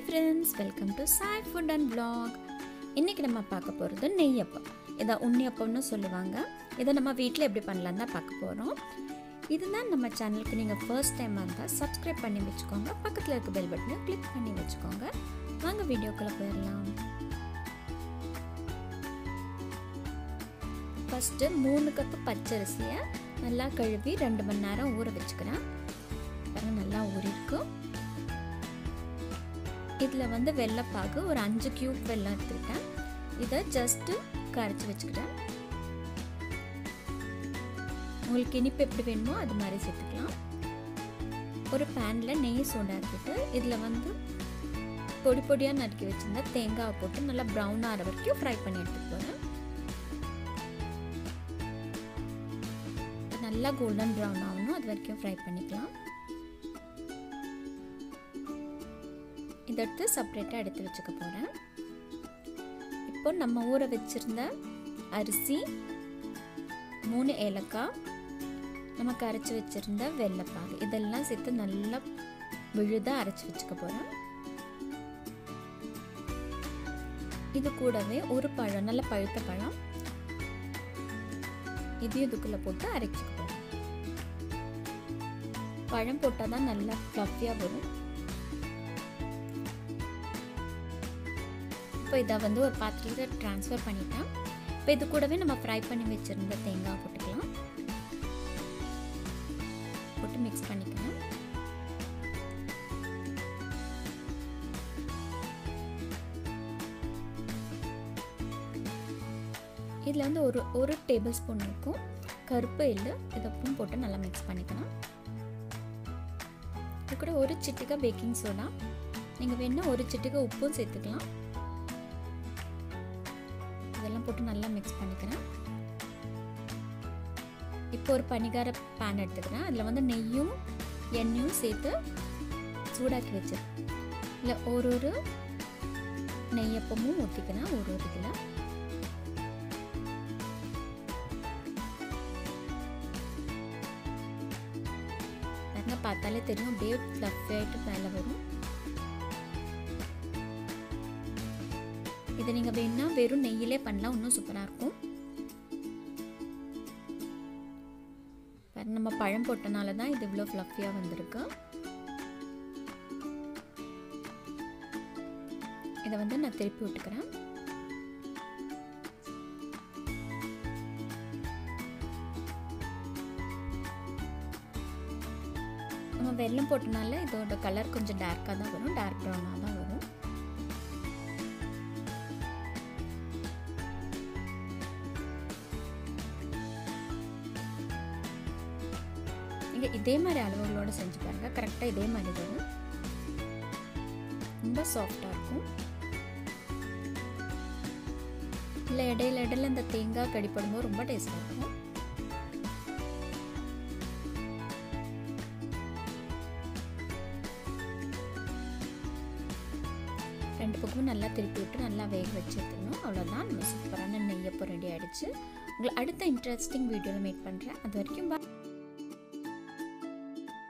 friends welcome to Sai food and vlog இன்றைக்கி நம்ம பார்க்க போகிறது நெய்யப்பம் இதை உண்ணியப்பம்னு சொல்லுவாங்க இதை நம்ம வீட்டில் எப்படி பண்ணலாம் தான் பார்க்க போகிறோம் இதுதான் நம்ம சேனலுக்கு நீங்கள் ஃபர்ஸ்ட் டைம் வந்தால் சப்ஸ்கிரைப் பண்ணி வச்சுக்கோங்க பக்கத்தில் இருக்க பெல் பட்டனை கிளிக் பண்ணி வச்சுக்கோங்க வாங்க வீடியோக்குள்ளே போயிடலாம் ஃபஸ்ட்டு மூணு கப்பு பச்சரிசியை நல்லா கழுவி ரெண்டு மணி நேரம் ஊற வச்சுக்கிறேன் பாருங்க நல்லா ஊறிருக்கும் இதில் வந்து வெள்ளைப்பாகு ஒரு அஞ்சு க்யூப் வெல்லம் எடுத்துக்கிட்டேன் இதை ஜஸ்ட்டு கரைச்சி வச்சுக்கிட்டேன் உங்களுக்கு இனிப்பு எப்படி வேணுமோ அது மாதிரி சேர்த்துக்கலாம் ஒரு பேனில் நெய் சூடாக்கிட்டு இதில் வந்து பொடி பொடியாக நறுக்கி வச்சுருந்தா தேங்காவை போட்டு நல்லா ப்ரௌன் ஆகிற வரைக்கும் ஃப்ரை பண்ணி எடுத்துகிட்டு போகிறேன் நல்லா கோல்டன் ப்ரௌன் ஆகணும் அது வரைக்கும் ஃப்ரை பண்ணிக்கலாம் இதை எடுத்து செப்பரேட்டாக எடுத்து வச்சுக்க போகிறேன் இப்போ நம்ம ஊற வச்சுருந்த அரிசி மூணு ஏலக்காய் நம்ம கரைச்சி வச்சுருந்த வெள்ளைப்பாகு இதெல்லாம் சேர்த்து நல்லா விழுதாக அரைச்சி வச்சுக்க போகிறேன் இது கூடவே ஒரு பழம் நல்ல பழுத்த பழம் இதையும் இதுக்குள்ளே போட்டு அரைச்சிக்க போகிறேன் பழம் போட்டால் தான் நல்லா ஃப்ளஃபியாக வரும் இப்போ இதை வந்து ஒரு பாத்திரத்தில் ட்ரான்ஸ்ஃபர் பண்ணிட்டேன் இப்போ இது கூடவே நம்ம ஃப்ரை பண்ணி வச்சுருந்த தேங்காய் போட்டுக்கலாம் போட்டு மிக்ஸ் பண்ணிக்கலாம் இதில் வந்து ஒரு ஒரு டேபிள் ஸ்பூன் இருக்கும் கருப்பு எள்ளு இதப்பும் போட்டு நல்லா மிக்ஸ் பண்ணிக்கலாம் இது கூட ஒரு சிட்டிக்கா பேக்கிங் சோடா நீங்கள் வேணால் ஒரு சிட்டிக்கா உப்பும் சேர்த்துக்கலாம் இதெல்லாம் போட்டு நல்லா மிக்ஸ் பண்ணிக்கிறேன் இப்போ ஒரு பனிகார பேன் எடுத்துக்கிறேன் அதில் வந்து நெய்யும் எண்ணெயும் சேர்த்து சூடாக்கி வச்சு இல்லை ஒரு ஒரு நெய்யப்பமும் ஊற்றிக்கிறேன் ஒரு ஒரு இதில் பாருங்க பார்த்தாலே தெரியும் அப்படியே ஃப்ளஃப் ஆகிட்டு மேலே வரும் இதை நீங்கள் வேணும்னா வெறும் நெய்யிலே பண்ணலாம் இன்னும் சூப்பராக இருக்கும் நம்ம பழம் போட்டனால தான் இது இவ்வளோ ஃப்ளஃபியாக வந்திருக்கு இதை வந்து நான் திருப்பி விட்டுக்கிறேன் நம்ம வெள்ளம் போட்டனால இதோட கலர் கொஞ்சம் டார்க்காக தான் வரும் டார்க் ப்ரௌனாக தான் வரும் நீங்கள் இதே மாதிரி அளவுகளோடு செஞ்சு பாருங்கள் கரெக்டாக இதே மாதிரி வரும் ரொம்ப சாஃப்டாக இருக்கும் இல்லை இடையில இடையில இந்த தேங்காய் கடிப்படும்போது ரொம்ப டேஸ்டாக இருக்கும் ரெண்டு பக்கமும் நல்லா திருப்பி விட்டு நல்லா வேக வச்சு எடுத்துக்கணும் அவ்வளோதான் நம்ம சூப்பரான நெய்யப்போ ரெடி ஆகிடுச்சு உங்களை அடுத்த இன்ட்ரெஸ்டிங் வீடியோவில் மீட் பண்ணுறேன் அது வரைக்கும் பா